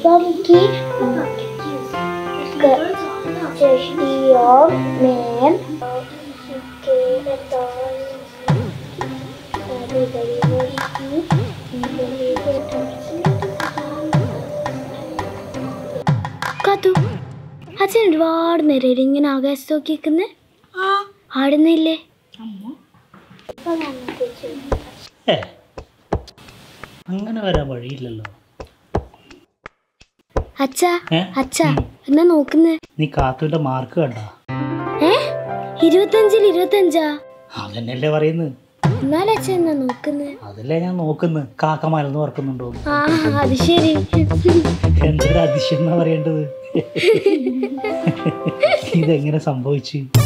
ദീപം की सृष्टियों में के കത്തു അച്ഛൻ ഒരുപാട് നേരം ഇങ്ങനെ ആകാശത്ത് നോക്കി നിൽക്കുന്നേ ആടുന്നില്ലേ ഏ അങ്ങനെ വരാൻ വഴിയില്ലല്ലോ അച്ഛാ ഏ? അച്ഛാ ഉം. എന്നാ നോക്കുന്നേ നീ കാത്തുവിന്റെ മാർക്ക് കണ്ട ഏ ഇരുപത്തഞ്ചിൽ ഇരുപത്തഞ്ചാ അതന്നെയല്ലേ പറയുന്നത് എന്നാലും അച്ഛൻ എന്നാ നോക്കുന്നേ അതല്ലേ ഞാൻ നോക്കുന്നത് കാക്ക മലന്ന് പറക്കുന്നുണ്ടോ ആ അത് ശരി എന്തൊരു അതിശയം എന്നാ പറയേണ്ടത് ഇതെങ്ങനെ സംഭവിച്ചു